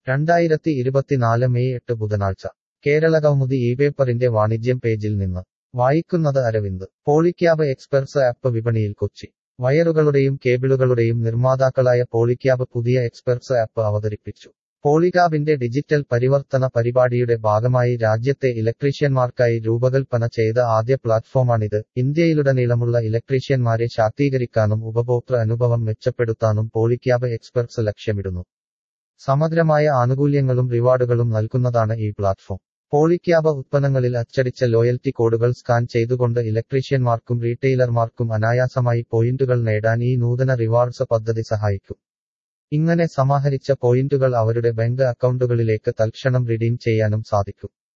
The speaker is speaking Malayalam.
രണ്ടായിരത്തി ഇരുപത്തിനാല് മെയ് എട്ട് ബുധനാഴ്ച കേരളകൗമുദി ഈ പേപ്പറിന്റെ വാണിജ്യം പേജിൽ നിന്ന് വായിക്കുന്നത് അരവിന്ദ് പോളിക്യാബ് എക്സ്പെർസ് ആപ്പ് വിപണിയിൽ കൊച്ചി വയറുകളുടെയും കേബിളുകളുടെയും നിർമ്മാതാക്കളായ പോളിക്യാബ് പുതിയ എക്സ്പെർസ് ആപ്പ് അവതരിപ്പിച്ചു പോളികാബിന്റെ ഡിജിറ്റൽ പരിവർത്തന പരിപാടിയുടെ ഭാഗമായി രാജ്യത്തെ ഇലക്ട്രീഷ്യന്മാർക്കായി രൂപകൽപ്പന ചെയ്ത ആദ്യ പ്ലാറ്റ്ഫോമാണിത് ഇന്ത്യയിലുടനീളമുള്ള ഇലക്ട്രീഷ്യന്മാരെ ശാക്തീകരിക്കാനും ഉപഭോക്തൃ അനുഭവം മെച്ചപ്പെടുത്താനും പോളിക്യാബ് എക്സ്പെർട്സ് ലക്ഷ്യമിടുന്നു സമഗ്രമായ ആനുകൂല്യങ്ങളും റിവാർഡുകളും നൽകുന്നതാണ് ഈ പ്ലാറ്റ്ഫോം പോളിക്യാബ് ഉത്പന്നങ്ങളിൽ അച്ചടിച്ച ലോയൽറ്റി കോഡുകൾ സ്കാൻ ചെയ്തുകൊണ്ട് ഇലക്ട്രീഷ്യന്മാർക്കും റീറ്റെയിലർമാർക്കും അനായാസമായി പോയിന്റുകൾ നേടാൻ ഈ നൂതന റിവാർഡ്സ് പദ്ധതി സഹായിക്കും ഇങ്ങനെ സമാഹരിച്ച പോയിന്റുകൾ അവരുടെ ബാങ്ക് അക്കൗണ്ടുകളിലേക്ക് തൽക്ഷണം റിഡീം ചെയ്യാനും സാധിക്കും